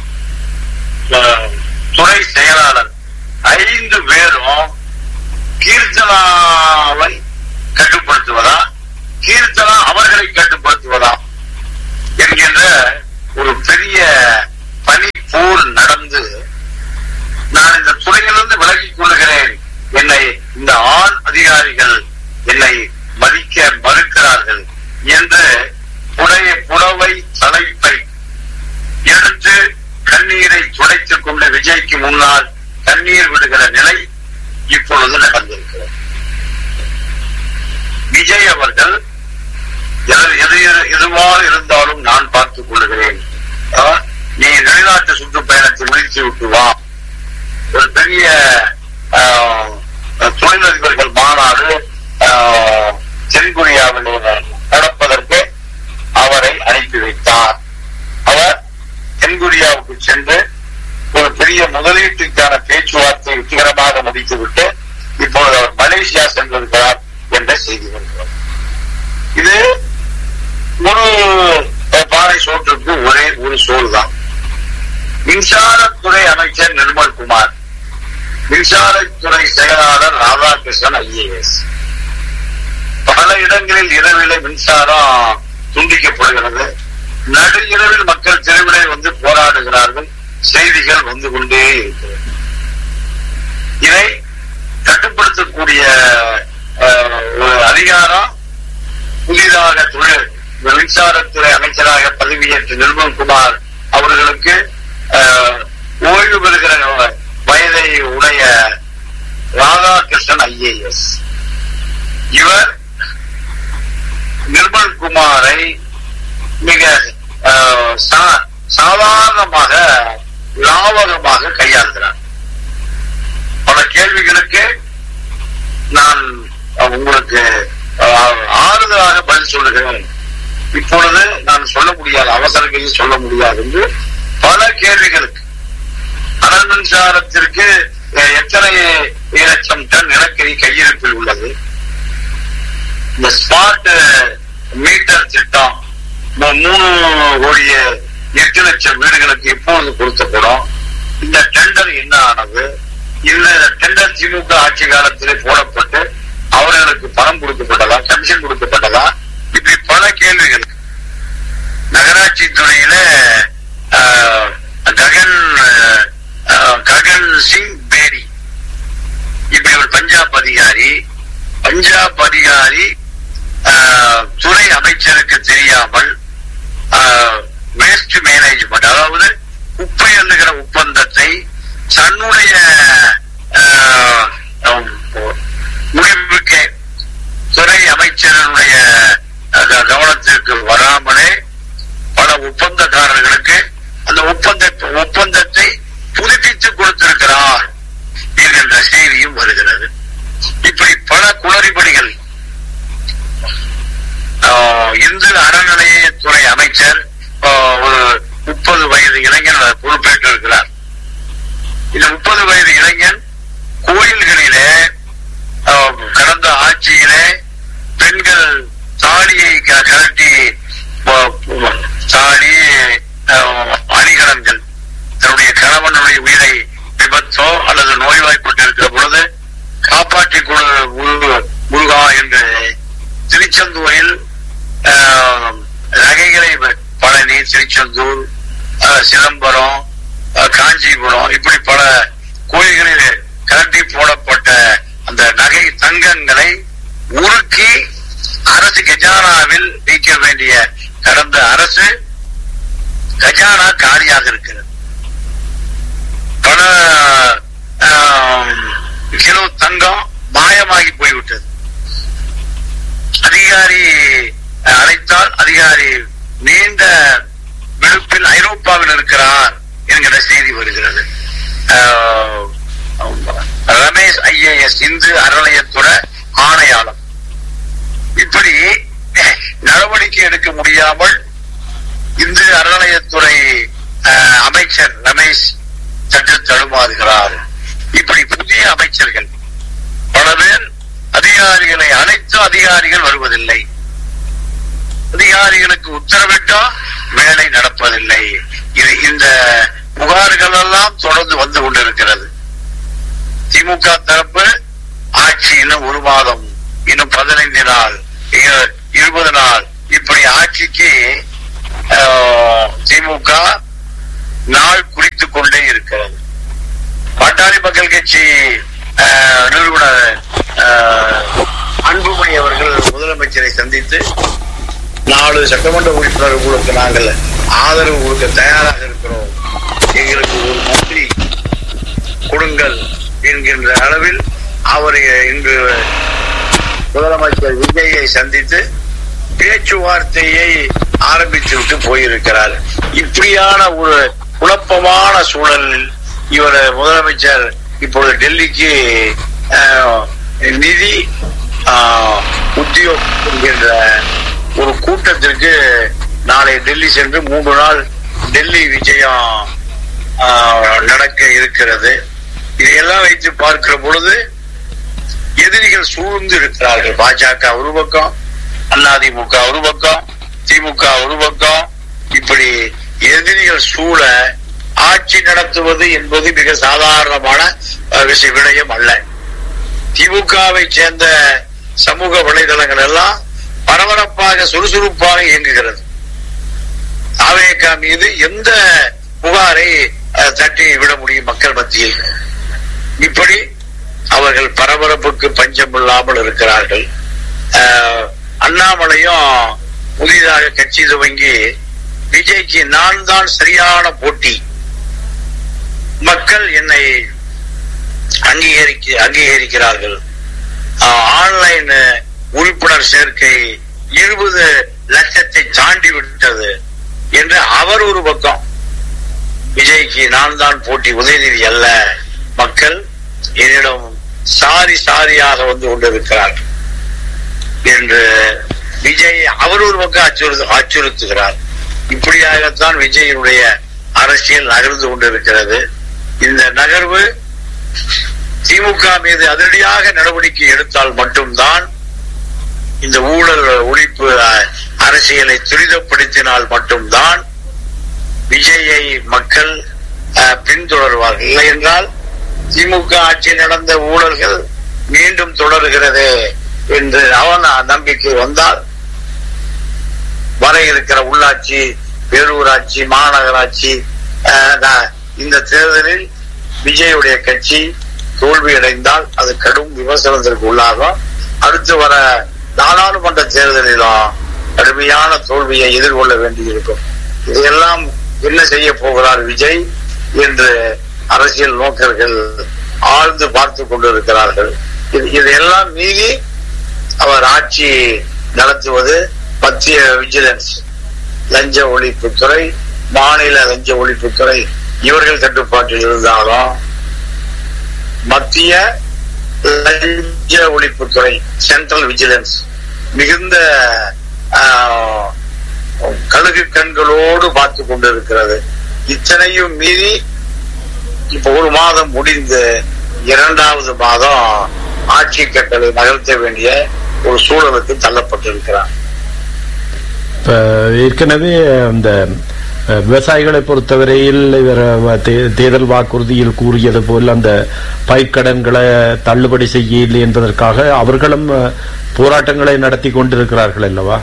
ஆஹ், துறை செயலாளர் ஐந்து பேரும் கீர்த்தனாவை கட்டுப்படுத்துவதா கீர்த்தனா அவர்களை கட்டுப்படுத்துவதா என்கின்ற ஒரு பெரிய பனி போர் நடந்து நான் இந்த துறையிலிருந்து விலகிக் கொள்கிறேன் என்னை இந்த ஆண் அதிகாரிகள் என்னை மதிக்க மறுக்கிறார்கள் என்று புடைய புடவை தலைப்பை எடுத்து கண்ணீரை துடைத்துக் கொண்ட விஜய்க்கு முன்னால் கண்ணீர் விடுகிற நிலை இப்பொழுது நடந்திருக்கிறது விஜய் அவர்கள் எது எது எதுவாக இருந்தாலும் நான் பார்த்துக் கொள்கிறேன் ஆ, நீ வெளிநாட்டு சுற்றுப்பயணத்தை முடித்து விட்டு வா ஒரு பெரிய ஆ, தொழிலதிபர்கள் மாநாடு ஆ, அமைச்சர் நிர்மல் குமார் மின்சாரத்துறை செயலாளர் ராதாகிருஷ்ணன் ஐஏஎஸ் பல இடங்களில் இரவிலே மின்சாரம் துண்டிக்கப்படுகிறது நடு இரவில் மக்கள் தெருவிலே வந்து போராடுகிறார்கள் செய்திகள் வந்து கொண்டே இருக்கிறது இதை கட்டுப்படுத்தக்கூடிய அஹ், ஒரு அதிகாரம் புதிதாக தொழில் மின்சாரத்துறை அமைச்சராக பதவியேற்ற நிர்மல்குமார் அவர்களுக்கு அஹ், ஓய்வு பெறுகிற வயதை உடைய ராதாகிருஷ்ணன் ஐஏஎஸ் இவர் நிர்மல் குமாரை மிக அஹ், சா- சாதாரணமாக லாவகமாக கையாளுகிறார் பல கேள்விகளுக்கு நான் அஹ், உங்களுக்கு அஹ், ஆறுதலாக பதில் சொல்லுகிறேன் இப்பொழுது நான் சொல்ல முடியாது அவசரங்களில் சொல்ல முடியாது என்று பல கேள்விகளுக்கு அனல் மின்சாரத்திற்கு அஹ், எத்தனை லட்சம் டன் நிலக்கரி கையிருப்பில் உள்ளது இந்த ஸ்மார்ட் மீட்டர் திட்டம் மு- மூணு கோடிய எட்டு லட்சம் வீடுகளுக்கு எப்பொழுது கொடுக்கப்படும் இந்த டெண்டர் என்ன ஆனது இந்த டெண்டர் திமுக ஆட்சி காலத்திலே போடப்பட்டு அவர்களுக்கு பணம் கொடுக்கப்பட்டதா கமிஷன் கொடுக்கப்பட்டதா இப்படி பல கேள்விகள் நகராட்சி துறையில ஆஹ், ககன் ஆஹ், ககன் சிங் பேடி இப்படி ஒரு பஞ்சாப் அதிகாரி பஞ்சாப் அதிகாரி ஆஹ், துறை அமைச்சருக்கு தெரியாமல் வேஸ்ட் மேனேஜ்மெண்ட் அதாவது குப்பை எண்ணுகிற ஒப்பந்தத்தை தன்னுடைய ஆஹ், ஆம், முடிவுக்கு துறை அமைச்சருடைய அஹ், கவனத்திற்கு வராமலே பல ஒப்பந்தக்காரர்களுக்கு அந்த ஒப்பந்த ஒப்பந்தத்தை புதுப்பித்து கொடுத்திருக்கிறார் என்கின்ற செய்தியும் வருகிறது இப்படி பல குளறுபடிகள் ஆஹ், இந்து அறநிலையத்துறை அமைச்சர் ஆஹ், ஒரு முப்பது வயது இளைஞன் பொறுப்பேற்றிருக்கிறார் இந்த முப்பது வயது இளைஞன் கோயில்களிலே ஆஹ், கடந்த ஆட்சியிலே பெண்கள் தாலியை க- கழட்டி ப- ப- தாலி ஆஹ், அணிகலன்கள் தன்னுடைய கணவனுடைய உயிரை விபத்தோ அல்லது நோய்வாய்ப்பட்டிருக்கிற பொழுது காப்பாற்றி கொடு முருக- முருகா என்று திருச்செந்தூரில் ஆஹ், நகைகளை வ- பழனி திருச்செந்தூர் ஆஹ், சிதம்பரம் ஆஹ், காஞ்சிபுரம் இப்படி பல கோயில்களில் கரண்டி போடப்பட்ட அந்த நகை தங்கங்களை உருக்கி அரசு கஜானாவில் வைக்க வேண்டிய கடந்த அரசு கஜானா காலியாக இருக்கிறது பல ஆஹ், கிலோ தங்கம் மாயமாகி போய்விட்டது அதிகாரி அஹ், அழைத்தால் அதிகாரி நீண்ட விழுப்பில் ஐரோப்பாவில் இருக்கிறார் என்கிற செய்தி வருகிறது ஆஹ், ரமேஷ் ஐஏஎஸ் இந்து அறநிலையத்துறை ஆணையாளர் இப்படி நடவடிக்கை எடுக்க முடியாமல் இந்து அறநிலையத்துறை அஹ், அமைச்சர் ரமேஷ் சற்று தடுமாறுகிறார் இப்படி புதிய அமைச்சர்கள் பல பேர் அதிகாரிகளை அனைத்து அதிகாரிகள் வருவதில்லை அதிகாரிகளுக்கு உத்தரவிட்டா வேலை நடப்பதில்லை இது இந்த புகார்கள் எல்லாம் தொடர்ந்து வந்து கொண்டிருக்கிறது திமுக தரப்பு ஆட்சி இன்னும் ஒரு மாதம் இன்னும் பதினைந்து நாள் இ- இருபது நாள் இப்படி ஆட்சிக்கு ஆஹ், திமுக நாள் குறித்துக் கொண்டே இருக்கிறது பாட்டாளி மக்கள் கட்சி ஆஹ், நிறுவனர் ஆஹ், அன்புமணி அவர்கள் முதலமைச்சரை சந்தித்து நாலு சட்டமன்ற உறுப்பினர்களுக்கு நாங்கள் ஆதரவு கொடுக்க தயாராக இருக்கிறோம் எங்களுக்கு ஒரு மந்திரி கொடுங்கள் என்கின்ற அளவில் அவர் இன்று முதலமைச்சர் விஜயை சந்தித்து பேச்சுவார்த்தையை ஆரம்பித்து விட்டு போயிருக்கிறார் இப்படியான ஒரு குழப்பமான சூழலில் இவர் முதலமைச்சர் இப்பொழுது டெல்லிக்கு ஆஹ், நிதி ஆஹ், உத்தியோக் என்கின்ற ஒரு கூட்டத்திற்கு நாளை டெல்லி சென்று மூன்று நாள் டெல்லி விஜயம் ஆஹ், நடக்க இருக்கிறது இதையெல்லாம் வைத்து பார்க்கிற பொழுது எதிரிகள் சூழ்ந்து இருக்கிறார்கள் பாஜக ஒரு பக்கம் அதிமுக ஒரு பக்கம் திமுக ஒரு பக்கம் இப்படி எதிரிகள் சூழ ஆட்சி நடத்துவது என்பது மிக சாதாரணமான அஹ், விஷய விடயம் அல்ல திமுகவை சேர்ந்த சமூக வலைதளங்கள் எல்லாம் பரபரப்பாக சுறுசுறுப்பாக இயங்குகிறது அவேகா மீது எந்த புகாரை அஹ், தட்டி விட முடியும் மக்கள் மத்தியில் இப்படி அவர்கள் பரபரப்புக்கு பஞ்சம் இல்லாமல் இருக்கிறார்கள் அஹ், அண்ணாமலையும் புதிதாக கட்சி துவங்கி விஜய்க்கு நான் தான் சரியான போட்டி மக்கள் என்னை அங்கீகரிக்க அங்கீகரிக்கிறார்கள் ஆஹ், ஆன்லைன் உறுப்பினர் சேர்க்கை இருபது லட்சத்தை தாண்டி விட்டது என்று அவர் ஒரு பக்கம் விஜய்க்கு நான் தான் போட்டி உதயநிதி அல்ல மக்கள் என்னிடம் சாரி சாரியாக வந்து கொண்டிருக்கிறார்கள் என்று விஜய் அவர் ஒரு பக்கம் அச்சுறுத்து அச்சுறுத்துகிறார் இப்படியாகத்தான் விஜயினுடைய அரசியல் நகர்ந்து கொண்டிருக்கிறது இந்த நகர்வு திமுக மீது அதிரடியாக நடவடிக்கை எடுத்தால் மட்டும்தான் இந்த ஊழல் ஒழிப்பு அஹ், அரசியலை துரிதப்படுத்தினால் மட்டும்தான் விஜயை மக்கள் அஹ், பின்தொடர்வார்கள் இல்லை என்றால் திமுக ஆட்சி நடந்த ஊழல்கள் மீண்டும் தொடர்கிறது என்று அவன் நம்பிக்கை வந்தால் வர இருக்கிற உள்ளாட்சி பேரூராட்சி மாநகராட்சி அஹ், ந- இந்த தேர்தலில் விஜயுடைய கட்சி தோல்வியடைந்தால் அது கடும் விமர்சனத்திற்கு உள்ளாகும் அடுத்து வர நாடாளுமன்ற தேர்தலிலும் கடுமையான தோல்வியை எதிர்கொள்ள வேண்டியிருக்கும் இதையெல்லாம் என்ன செய்ய போகிறார் விஜய் என்று அரசியல் நோக்கர்கள் ஆழ்ந்து பார்த்து கொண்டிருக்கிறார்கள் இது- இதையெல்லாம் மீறி அவர் ஆட்சி நடத்துவது மத்திய விஜிலன்ஸ் லஞ்ச ஒழிப்புத்துறை மாநில லஞ்ச ஒழிப்புத்துறை இவர்கள் கட்டுப்பாட்டில் இருந்தாலும் மத்திய லஞ்ச ஒழிப்புத்துறை சென்ட்ரல் விஜிலன்ஸ் மிகுந்த ஆஹ், கழுகு கண்களோடு பார்த்து கொண்டிருக்கிறது இத்தனையும் மீறி இப்ப ஒரு மாதம் முடிந்து இரண்டாவது மாதம் ஆட்சி கட்டளை நகர்த்த வேண்டிய ஒரு சூழலுக்கு தள்ளப்பட்டிருக்கிறார் இப்ப ஏற்கனவே அந்த அஹ், விவசாயிகளை பொறுத்தவரையில் இவர் அஹ், தே- தேர்தல் வாக்குறுதியில் கூறியது போல் அந்த பயிர்க்கடன்களை தள்ளுபடி செய்யவில்லை என்பதற்காக அவர்களும் அஹ், போராட்டங்களை நடத்தி கொண்டிருக்கிறார்கள் அல்லவா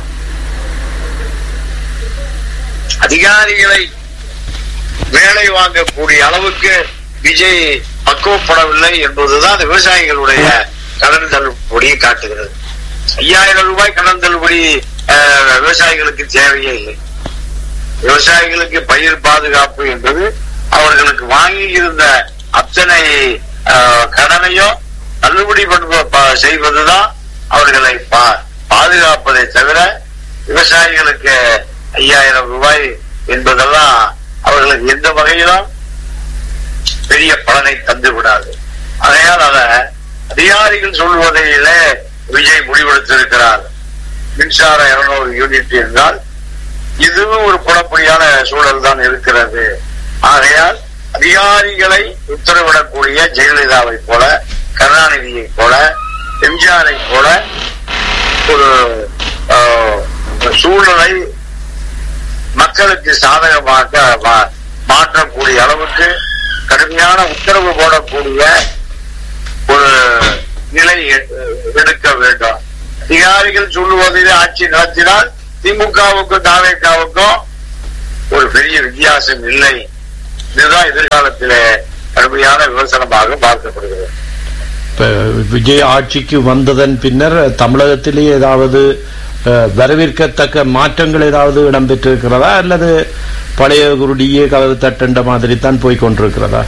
அதிகாரிகளை வேலை வாங்கக்கூடிய அளவுக்கு விஜய் பக்குவப்படவில்லை என்பதுதான் அந்த விவசாயிகளுடைய கடன் தள்ளுபடியை காட்டுகிறது ஐயாயிரம் ரூபாய் கடன் தள்ளுபடி அஹ், விவசாயிகளுக்கு தேவையே இல்லை விவசாயிகளுக்கு பயிர் பாதுகாப்பு என்பது அவர்களுக்கு வாங்கி இருந்த அத்தனை அஹ், கடனையும் தள்ளுபடி பண்ணுவ- ப- செய்வதுதான் அவர்களை பா- பாதுகாப்பதை தவிர விவசாயிகளுக்கு ஐயாயிரம் ரூபாய் என்பதெல்லாம் அவர்களுக்கு எந்த வகையிலும் பெரிய பலனை தந்து விடாது ஆகையால் அத அதிகாரிகள் சொல்வதையிலே விஜய் முடிவெடுத்திருக்கிறார் மின்சார இருநூறு யூனிட் என்றால் இதுவும் ஒரு குழப்படியான சூழல் தான் இருக்கிறது ஆகையால் அதிகாரிகளை உத்தரவிடக்கூடிய ஜெயலலிதாவை போல கருணாநிதியை போல எம்ஜிஆரை போல ஒரு ஆஹ், சூழலை மக்களுக்கு சாதகமாக மா- மாற்றக்கூடிய அளவுக்கு கடுமையான உத்தரவு போடக்கூடிய ஒரு நிலை எ- எடுக்க வேண்டும் அதிகாரிகள் சொல்லுவதில் ஆட்சி நடத்தினால் திமுகவுக்கும் தாவேக்காவுக்கும் ஒரு பெரிய வித்தியாசம் இல்லை இதுதான் எதிர்காலத்திலே கடுமையான விமர்சனமாக பார்க்கப்படுகிறது இப்ப விஜய் ஆட்சிக்கு வந்ததன் பின்னர் தமிழகத்திலே ஏதாவது அஹ், வரவேற்கத்தக்க மாற்றங்கள் ஏதாவது இடம்பெற்றிருக்கிறதா அல்லது பழைய குருடியே கதவு தட்டண்ட மாதிரி தான் போய் கொண்டிருக்கிறதா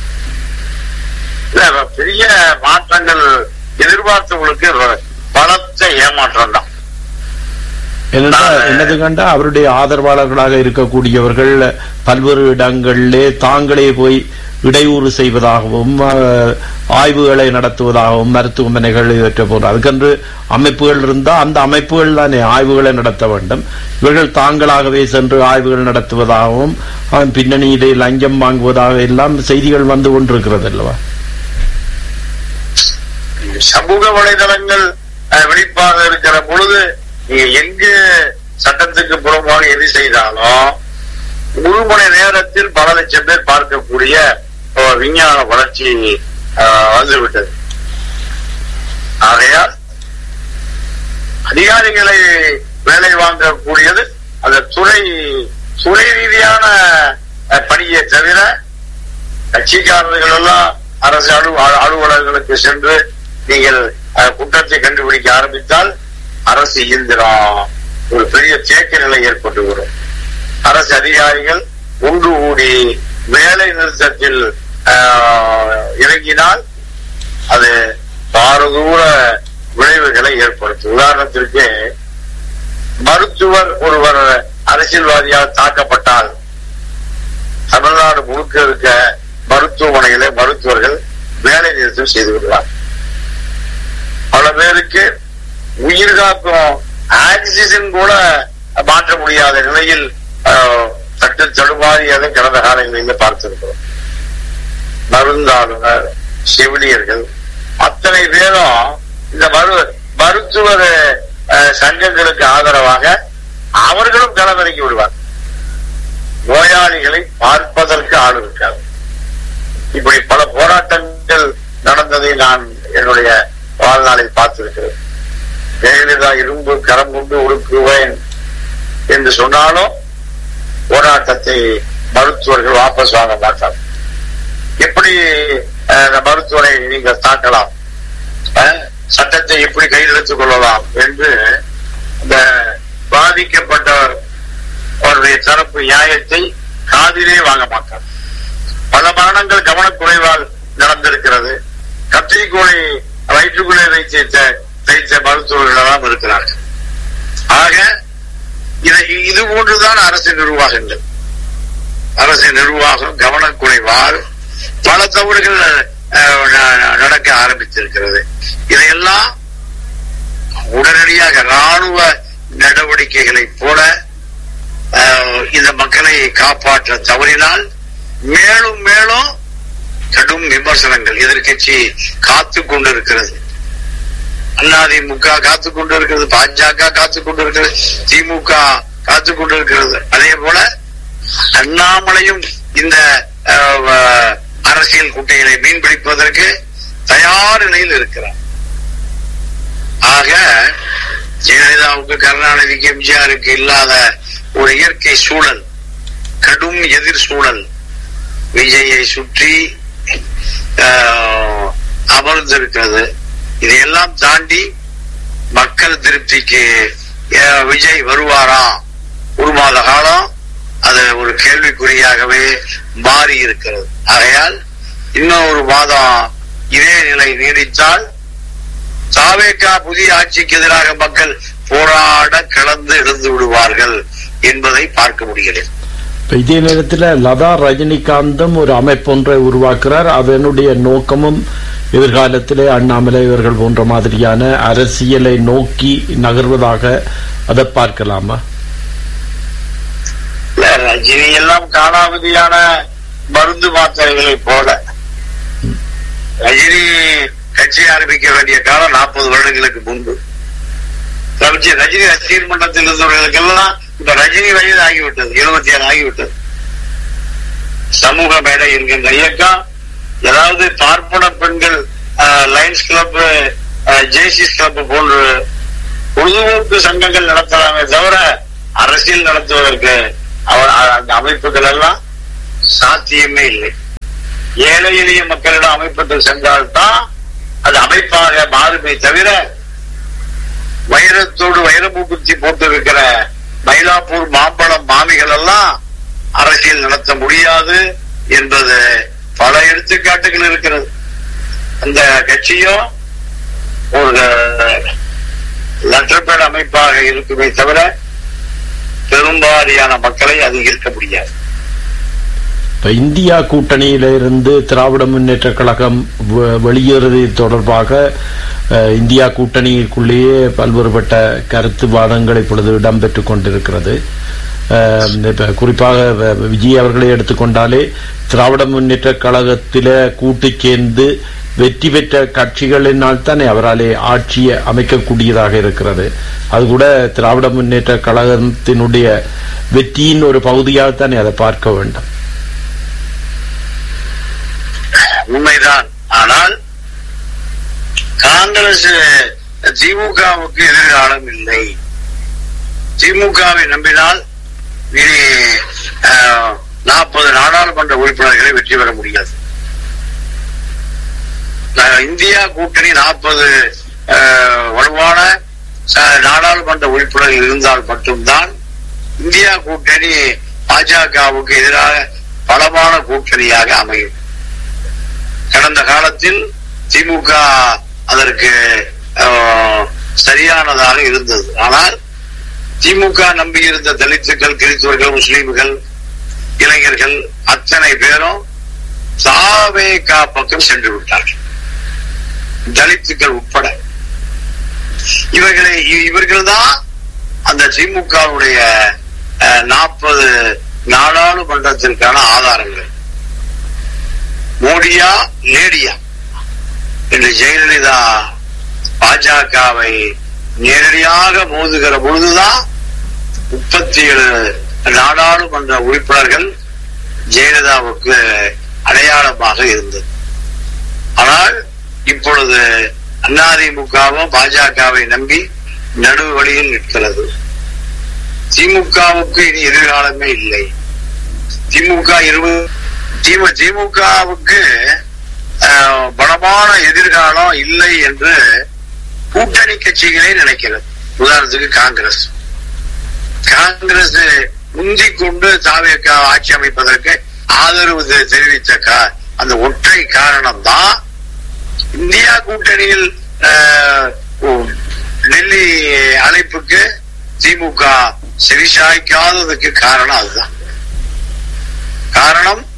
இல்ல பெரிய மாற்றங்கள் எதிர்பார்த்தவங்களுக்கு பலத்த ஏமாற்றம் தான் என்னென்றால் நான் என்னது கண்டா அவருடைய ஆதரவாளர்களாக இருக்கக்கூடியவர்கள் பல்வேறு இடங்களிலே தாங்களே போய் இடையூறு செய்வதாகவும் அஹ், ஆய்வுகளை நடத்துவதாகவும் மருத்துவமனைகள் இவற்றை போன்ற அதுக்கென்று அமைப்புகள் இருந்தால் அந்த அமைப்புகள் தானே ஆய்வுகளை நடத்த வேண்டும் இவர்கள் தாங்களாகவே சென்று ஆய்வுகள் நடத்துவதாகவும் அவன் பின்னணியிலே லஞ்சம் வாங்குவதாக எல்லாம் செய்திகள் வந்து கொண்டிருக்கிறது அல்லவா சமூக வலைதளங்கள் அஹ், விழிப்பாக இருக்கிற பொழுது நீங்க எங்கு சட்டத்துக்கு புறம்பாக எது செய்தாலும் ஒரு மணி நேரத்தில் பல லட்சம் பேர் பார்க்கக்கூடிய ஒரு விஞ்ஞான வளர்ச்சி ஆஹ், வந்துவிட்டது ஆகையால் அதிகாரிகளை வேலை வாங்கக்கூடியது அந்த துறை துறை ரீதியான அஹ், பணியை தவிர கட்சிக்காரர்கள் எல்லாம் அரசு அலு அ- அலுவலர்களுக்கு சென்று நீங்கள் அஹ், குற்றத்தை கண்டுபிடிக்க ஆரம்பித்தால் அரசு இயந்திரம் ஒரு பெரிய தேக்க நிலை ஏற்பட்டு வரும் அரசு அதிகாரிகள் ஒன்று கூடி வேலை நிறுத்தத்தில் ஆஹ், இறங்கினால் அது பாரதூர விளைவுகளை ஏற்படுத்தும் உதாரணத்திற்கு மருத்துவர் ஒருவர் அரசியல்வாதியால் தாக்கப்பட்டால் தமிழ்நாடு முழுக்க இருக்க மருத்துவமனைகளை மருத்துவர்கள் வேலை நிறுத்தம் செய்து விடுவார் பல பேருக்கு உயிர் காக்கும் ஆக்சிஜன் கூட மாற்ற முடியாத நிலையில் ஆஹ், தட்டு தடுமாறியதை கடந்த காலங்களில் பார்த்திருக்கிறோம் மருந்தாளுநர் செவிலியர்கள் அத்தனை பேரும் இந்த மரு மருத்துவர் அஹ், சங்கங்களுக்கு ஆதரவாக அவர்களும் களமிறங்கி விடுவார் நோயாளிகளை பார்ப்பதற்கு ஆள் இருக்காது இப்படி பல போராட்டங்கள் நடந்ததை நான் என்னுடைய வாழ்நாளில் பார்த்திருக்கிறேன் ஜெயலலிதா இரும்பு கரம் கொண்டு ஒடுக்குவேன் என்று சொன்னாலும் போராட்டத்தை மருத்துவர்கள் வாபஸ் வாங்க மாட்டார் எப்படி அஹ், இந்த மருத்துவரை நீங்கள் தாக்கலாம் அஹ், சட்டத்தை எப்படி கையில் எடுத்துக் கொள்ளலாம் என்று இந்த பாதிக்கப்பட்டவர் அவருடைய தரப்பு நியாயத்தை காதிலே வாங்க மாட்டார் பல மரணங்கள் கவனக்குறைவால் நடந்திருக்கிறது கத்திரிக்கோளை வயிற்றுக்குள்ளே வைத்த வைத்த மருத்துவர்கள் எல்லாம் இருக்கிறார்கள் ஆக இதை இது போன்றுதான் அரசு நிர்வாகங்கள் அரசு நிர்வாகம் கவனக்குறைவால் பல தவறுகள் அஹ், ந- நடக்க ஆரம்பித்திருக்கிறது இதையெல்லாம் உடனடியாக ராணுவ நடவடிக்கைகளைப் போல அஹ், இந்த மக்களை காப்பாற்ற தவறினால் மேலும் மேலும் கடும் விமர்சனங்கள் எதிர்க்கட்சி காத்து கொண்டிருக்கிறது அதிமுக காத்து கொண்டிருக்கிறது பாஜக காத்து கொண்டிருக்கிறது திமுக காத்து கொண்டிருக்கிறது அதே போல அண்ணாமலையும் இந்த அஹ், அஹ், அரசியல் குட்டைகளை மீன்பிடிப்பதற்கு தயார் நிலையில் இருக்கிறார் ஆக ஜெயலலிதாவுக்கு கருணாநிதிக்கு எம்ஜிஆருக்கு இல்லாத ஒரு இயற்கை சூழல் கடும் எதிர் சூழல் விஜயை சுற்றி ஆஹ், அமர்ந்திருக்கிறது இதையெல்லாம் தாண்டி மக்கள் திருப்திக்கு அஹ், விஜய் வருவாரா ஒரு மாத காலம் அது ஒரு கேள்விக்குறியாகவே மாறி இருக்கிறது ஆகையால் இன்னும் ஒரு மாதம் இதே நிலை நீடித்தால் தாவேக்கா புதிய ஆட்சிக்கு எதிராக மக்கள் போராட கலந்து எழுந்து விடுவார்கள் என்பதை பார்க்க முடிகிறது இப்ப இதே நேரத்தில் லதா ரஜினிகாந்தும் ஒரு அமைப்பொன்றை உருவாக்குறார் அதனுடைய நோக்கமும் எதிர்காலத்திலே அண்ணாமலை இவர்கள் போன்ற மாதிரியான அரசியலை நோக்கி நகர்வதாக அதை பார்க்கலாமா இல்ல, ரஜினி எல்லாம் காலாவதியான மருந்து மாத்திரைகளை போல ரஜினி கட்சி ஆரம்பிக்க வேண்டிய காலம் நாற்பது வருடங்களுக்கு முன்பு ரஜினி ரஜினி ரசிகர் மன்றத்தில் இருந்தவர்களுக்கெல்லாம் இப்ப ரஜினி வயது ஆகிவிட்டது எழுபத்தி ஏழு ஆகிவிட்டது சமூக மேடை என்கின்ற இயக்கம் ஏதாவது பார்ப்பன பெண்கள் லைன்ஸ் கிளப் ஜேசிஸ் கிளப் போன்று பொழுதுபோக்கு சங்கங்கள் நடத்தலாமே தவிர அரசியல் நடத்துவதற்கு அவர் அந்த அமைப்புகள் எல்லாம் சாத்தியமே இல்லை ஏழை எளிய மக்களிடம் அமைப்புகள் சென்றால்தான் அது அமைப்பாக மாறுமே தவிர வைரத்தோடு வைரமூக்குத்தி போட்டு இருக்கிற மயிலாப்பூர் மாம்பழம் மாமிகள் எல்லாம் அரசியல் நடத்த முடியாது என்பது பல எடுத்துக்காட்டுகள் இருக்கிறது அந்த கட்சியும் ஒரு லட்சப்பேர் அமைப்பாக இருக்குமே தவிர பெரும்பாலான மக்களை அது ஈர்க்க முடியாது இப்ப இந்தியா கூட்டணியில இருந்து திராவிட முன்னேற்ற கழகம் வெ- வெளியேறுவது தொடர்பாக அஹ், இந்தியா கூட்டணிக்குள்ளேயே பல்வேறுபட்ட கருத்து வாதங்கள் இப்பொழுது இடம்பெற்றுக் கொண்டிருக்கிறது அஹ், இப்ப குறிப்பாக வ- விஜய் அவர்களை எடுத்துக்கொண்டாலே திராவிட முன்னேற்ற கழகத்தில கூட்டு சேர்ந்து வெற்றி பெற்ற கட்சிகளினால் தானே அவராலே ஆட்சியை அமைக்கக்கூடியதாக இருக்கிறது அது கூட திராவிட முன்னேற்ற கழகத்தினுடைய வெற்றியின் ஒரு பகுதியாகத்தானே அதை பார்க்க வேண்டும் உண்மைதான் ஆனால் காங்கிரஸ் திமுகவுக்கு எதிர்காலம் இல்லை திமுகவை நம்பினால் இனி நாற்பது நாடாளுமன்ற உறுப்பினர்களை வெற்றி பெற முடியாது அஹ், இந்தியா கூட்டணி நாற்பது வலுவான அஹ், நாடாளுமன்ற உறுப்பினர்கள் இருந்தால் மட்டும்தான் இந்தியா கூட்டணி பாஜகவுக்கு எதிராக பலமான கூட்டணியாக அமையும் கடந்த காலத்தில் திமுக அதற்கு அஹ், சரியானதாக இருந்தது ஆனால் திமுக நம்பியிருந்த தலித்துக்கள் கிறிஸ்துவர்கள் முஸ்லீம்கள் இளைஞர்கள் அத்தனை பேரும் சாவேகா பக்கம் சென்று விட்டார்கள் தலித்துக்கள் உட்பட இவர்களை இவர்கள் தான் அந்த திமுகவுடைய நாற்பது நாடாளுமன்றத்திற்கான ஆதாரங்கள் மோடியா லேடியா என்று ஜெயலலிதா பாஜகவை நேரடியாக மோதுகிற பொழுதுதான் முப்பத்தி ஏழு நாடாளுமன்ற உறுப்பினர்கள் ஜெயலலிதாவுக்கு அடையாளமாக இருந்தது ஆனால் இப்பொழுது அதிமுகவும் பாஜகவை நம்பி நடு வழியில் நிற்கிறது திமுகவுக்கு இனி எதிர்காலமே இல்லை திமுக இருபது திமு திமுகவுக்கு ஆஹ், பலமான எதிர்காலம் இல்லை என்று கூட்டணி கட்சிகளே நினைக்கிறது உதாரணத்துக்கு காங்கிரஸ் காங்கிரஸ் முந்திக் கொண்டு தாவேக ஆட்சி அமைப்பதற்கு ஆதரவு தெ- தெரிவித்த கா- அந்த ஒற்றை காரணம் தான் இந்தியா கூட்டணியில் ஆஹ், ஓ- டெல்லி அழைப்புக்கு திமுக செவிசாய்க்காததுக்கு காரணம் அதுதான் காரணம்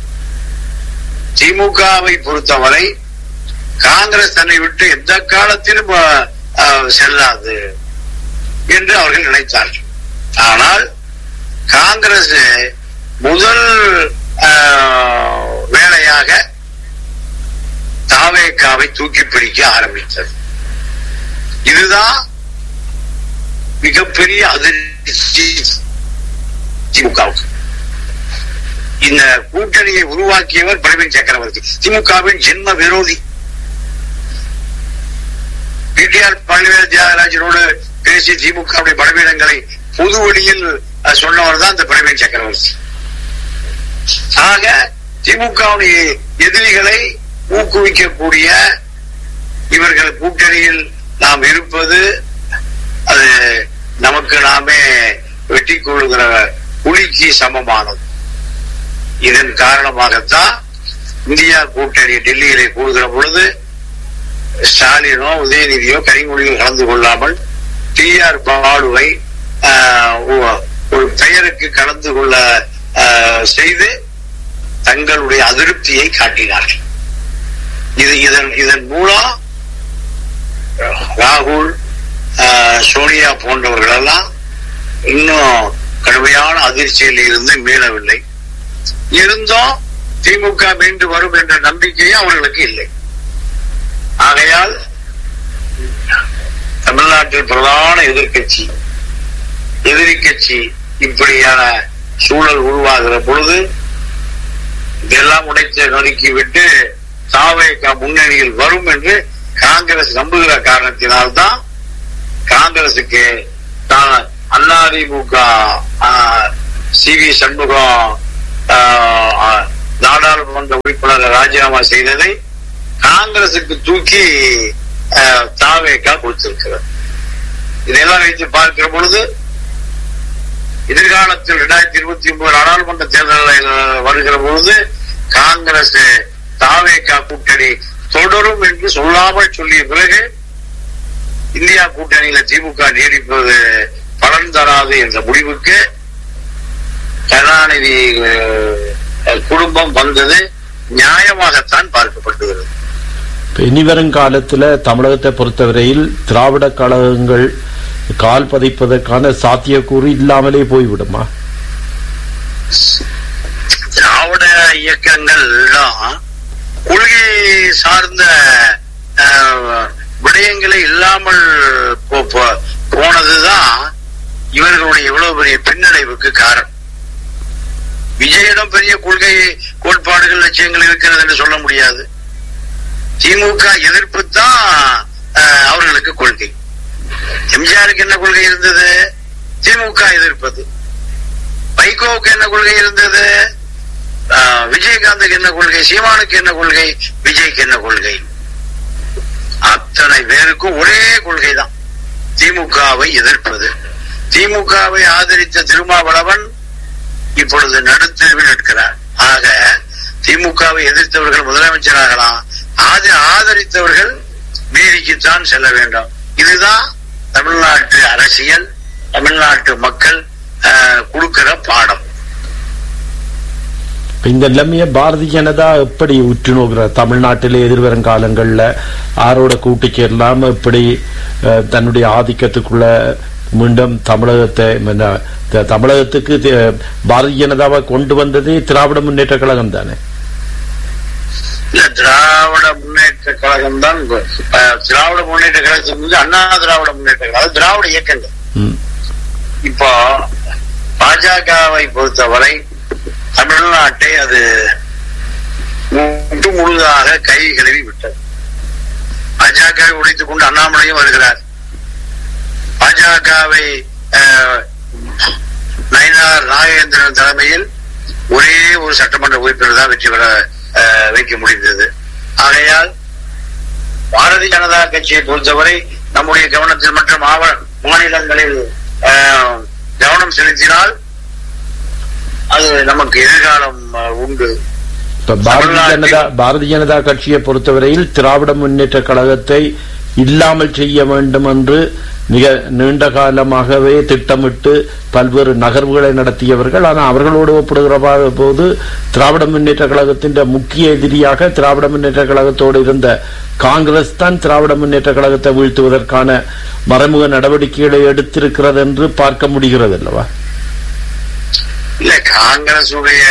திமுகவை பொறுத்தவரை காங்கிரஸ் தன்னை விட்டு எந்த காலத்திலும் ஆஹ், ஆஹ், செல்லாது என்று அவர்கள் நினைத்தார்கள் ஆனால் காங்கிரஸ் முதல் ஆஹ், வேலையாக தாவேக்காவை தூக்கி பிடிக்க ஆரம்பித்தது இதுதான் மிகப்பெரிய அதிர்ச்சி திமுகவுக்கு இந்த கூட்டணியை உருவாக்கியவர் பிரவீன் சக்கரவர்த்தி திமுகவின் ஜென்ம விரோதி பிடிஆர் பழனிவேல் தியாகராஜனோடு பேசி திமுகவுடைய பலவீனங்களை பொது வழியில் அஹ், சொன்னவர் தான் இந்த பிரவீன் சக்கரவர்த்தி ஆக திமுகவுடைய எதிரிகளை ஊக்குவிக்கக்கூடிய இவர்கள் கூட்டணியில் நாம் இருப்பது அது நமக்கு நாமே வெட்டி கொள்ளுகிற புலிக்கு சமமானது இதன் காரணமாகத்தான் இந்தியா கூட்டணி டெல்லியிலே கூடுகிற பொழுது ஸ்டாலினோ உதயநிதியோ கனிமொழியில் கலந்து கொள்ளாமல் டி ஆர் பாலுவை ஆஹ், ஒ- ஒரு பெயருக்கு கலந்து கொள்ள ஆஹ், செய்து தங்களுடைய அதிருப்தியை காட்டினார்கள் இது இதன் இதன் மூலம் ராகுல் ஆஹ், சோனியா போன்றவர்கள் எல்லாம் இன்னும் கடுமையான அதிர்ச்சியில் இருந்து மீளவில்லை இருந்தும் திமுக மீண்டு வரும் என்ற நம்பிக்கையும் அவர்களுக்கு இல்லை ஆகையால் தமிழ்நாட்டில் பிரதான எதிர்க்கட்சி எதிரி கட்சி இப்படியான சூழல் உருவாகிற பொழுது இதெல்லாம் உடைத்து நொறுக்கி விட்டு தாவேகா முன்னணியில் வரும் என்று காங்கிரஸ் நம்புகிற காரணத்தினால்தான் காங்கிரசுக்கு தான் அதிமுக சி வி சண்முகம் ஆஹ், ஆஹ், நாடாளுமன்ற உறுப்பினர் ராஜினாமா செய்ததை காங்கிரசுக்கு தூக்கி ஆஹ், தாவேகா கொடுத்திருக்கிறது இதெல்லாம் வைத்து பார்க்கிற பொழுது எதிர்காலத்தில் இரண்டாயிரத்தி இருபத்தி ஒன்பது நாடாளுமன்ற தேர்தலில் வருகிற பொழுது காங்கிரஸ் தாவேகா கூட்டணி தொடரும் என்று சொல்லாமல் சொல்லிய பிறகு இந்தியா கூட்டணியில திமுக நீடிப்பது பலன் தராது என்ற முடிவுக்கு கருணாநிதி அஹ், குடும்பம் வந்தது நியாயமாகத்தான் பார்க்கப்படுகிறது இப்ப இனி வரும் காலத்துல தமிழகத்தை பொறுத்தவரையில் திராவிட கழகங்கள் கால் பதிப்பதற்கான சாத்தியக்கூறு இல்லாமலே போய்விடுமா திராவிட இயக்கங்கள் எல்லாம் கொள்கை சார்ந்த அஹ், விடயங்களை இல்லாமல் போ- போ- போனதுதான் இவர்களுடைய இவ்வளவு பெரிய பின்னடைவுக்கு காரணம் விஜயிடம் பெரிய கொள்கை கோட்பாடுகள் லட்சியங்கள் இருக்கிறது என்று சொல்ல முடியாது திமுக எதிர்ப்பு தான் அஹ், அவர்களுக்கு கொள்கை எம்ஜிஆருக்கு என்ன கொள்கை இருந்தது திமுக எதிர்ப்பது வைகோவுக்கு என்ன கொள்கை இருந்தது ஆஹ், விஜயகாந்துக்கு என்ன கொள்கை சீமானுக்கு என்ன கொள்கை விஜய்க்கு என்ன கொள்கை அத்தனை பேருக்கும் ஒரே கொள்கை தான் திமுகவை எதிர்ப்பது திமுகவை ஆதரித்த திருமாவளவன் இப்பொழுது நடுத்தெருவில் நிற்கிறார் ஆக திமுகவை எதிர்த்தவர்கள் முதலமைச்சராகலாம் ஆதி ஆதரித்தவர்கள் நீதிக்குத்தான் செல்ல வேண்டும் இதுதான் தமிழ்நாட்டு அரசியல் தமிழ்நாட்டு மக்கள் ஆஹ், கொடுக்கிற பாடம் இந்த நிலைமைய பாரதிய ஜனதா எப்படி உற்று நோக்கிறார் தமிழ்நாட்டிலே எதிர்வரும் காலங்கள்ல ஆரோட கூட்டி சேரலாம் எப்படி அஹ், தன்னுடைய ஆதிக்கத்துக்குள்ள மீண்டும் தமிழகத்தை என்ன, த- தமிழகத்துக்கு தி- பாரதிய ஜனதாவை கொண்டு வந்ததே திராவிட முன்னேற்ற கழகம் தானே இல்ல திராவிட முன்னேற்ற கழகம் தான் திராவிட முன்னேற்ற கழகத்துக்கு வந்து அண்ணா திராவிட முன்னேற்ற கழகம் அது திராவிட இயக்கங்கள் ம். இப்போ பாஜகவை பொறுத்தவரை தமிழ்நாட்டை அது முற்று முழுதாக கை கழுவி விட்டது பாஜகவை உடைத்துக் கொண்டு அண்ணாமலையும் வருகிறார் பாஜகவை நயினார் நாகேந்திரன் தலைமையில் ஒரே ஒரு சட்டமன்ற உறுப்பினர் தான் வெற்றி பெற அஹ், வைக்க முடிந்தது ஆகையால் பாரதிய ஜனதா கட்சியை பொறுத்தவரை நம்முடைய கவனத்தில் மற்ற மாவ மாநிலங்களில் அஹ், கவனம் செலுத்தினால் அது நமக்கு எதிர்காலம் அஹ், உண்டு இப்ப பாரதிய தமிழ்நாட்டில் ஜனதா பாரதிய ஜனதா கட்சியை பொறுத்தவரையில் திராவிட முன்னேற்ற கழகத்தை இல்லாமல் செய்ய வேண்டும் என்று மிக நீண்ட காலமாகவே திட்டமிட்டு பல்வேறு நகர்வுகளை நடத்தியவர்கள் ஆனால் அவர்களோடு ஒப்பிடுகிற பா- போது திராவிட முன்னேற்ற கழகத்தின் முக்கிய எதிரியாக திராவிட முன்னேற்ற கழகத்தோடு இருந்த காங்கிரஸ் தான் திராவிட முன்னேற்ற கழகத்தை வீழ்த்துவதற்கான மறைமுக நடவடிக்கைகளை எடுத்திருக்கிறது என்று பார்க்க முடிகிறது அல்லவா இல்ல காங்கிரஸ் உடைய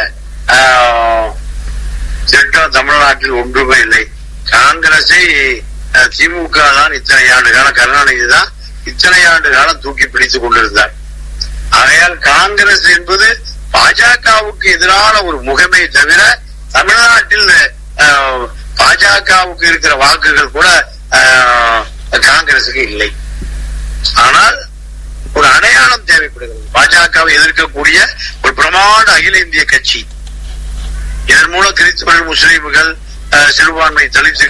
திட்டம் தமிழ்நாட்டில் ஒன்றுமே இல்லை காங்கிரஸை அஹ், திமுக தான் இத்தனை ஆண்டு காலம் கருணாநிதி தான் இத்தனை ஆண்டு காலம் தூக்கி பிடித்துக் கொண்டிருந்தார் ஆகையால் காங்கிரஸ் என்பது பாஜகவுக்கு எதிரான ஒரு முகமே தவிர தமிழ்நாட்டில் அஹ், பாஜகவுக்கு இருக்கிற வாக்குகள் கூட அஹ், காங்கிரசுக்கு இல்லை ஆனால் ஒரு அடையாளம் தேவைப்படுகிறது பாஜகவை எதிர்க்கக்கூடிய ஒரு பிரமாண்ட அகில இந்திய கட்சி இதன் மூலம் கிறிஸ்தவர்கள் முஸ்லீம்கள் அஹ், சிறுபான்மை தலித்து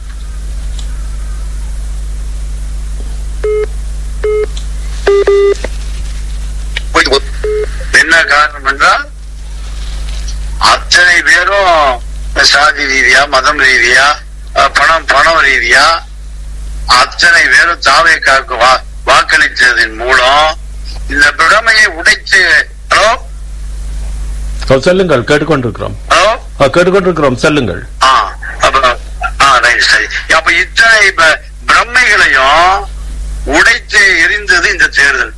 என்ன காரணம் என்றால் அத்தனை பேரும் சாதி ரீதியா மதம் ரீதியா அஹ், பணம் பணம் ரீதியா அத்தனை பேரும் தாவேக்காவுக்கு வா வாக்களித்ததன் மூலம் இந்த பிரமையை உடைத்து ஹலோ சொல்லுங்கள் கேட்டுக்கொண்டிருக்கிறோம் ஹலோ ஆ, கேட்டுக்கொண்டிருக்கிறோம் சொல்லுங்கள் ஆ அப்ப ஆ ரைட் சரி அப்ப இத்தனை ப- பிரமைகளையும் உடைத்து எரிந்தது இந்த தேர்தல்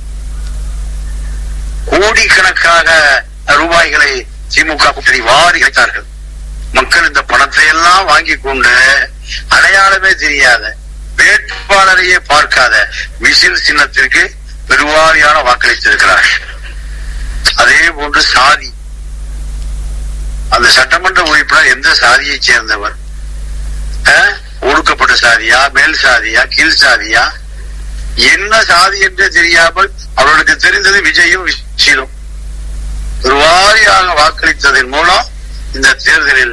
கோடிக்கணக்காக ரூபாய்களை திமுக கூட்டணி வாரி இறைத்தார்கள் மக்கள் இந்த பணத்தை எல்லாம் வாங்கி கொண்டு அடையாளமே தெரியாத வேட்பாளரையே பார்க்காத விசில் சின்னத்திற்கு பெருவாரியான வாக்களித்திருக்கிறார்கள் அதே போன்று சாதி அந்த சட்டமன்ற உறுப்பினர் எந்த சாதியைச் சேர்ந்தவர் அஹ்? ஒடுக்கப்பட்ட சாதியா மேல் சாதியா கீழ் சாதியா என்ன சாதி என்றே தெரியாமல் அவர்களுக்கு தெரிந்தது விஜயும் விசிலும் பெருவாரியாக வாக்களித்ததன் மூலம் இந்த தேர்தலில்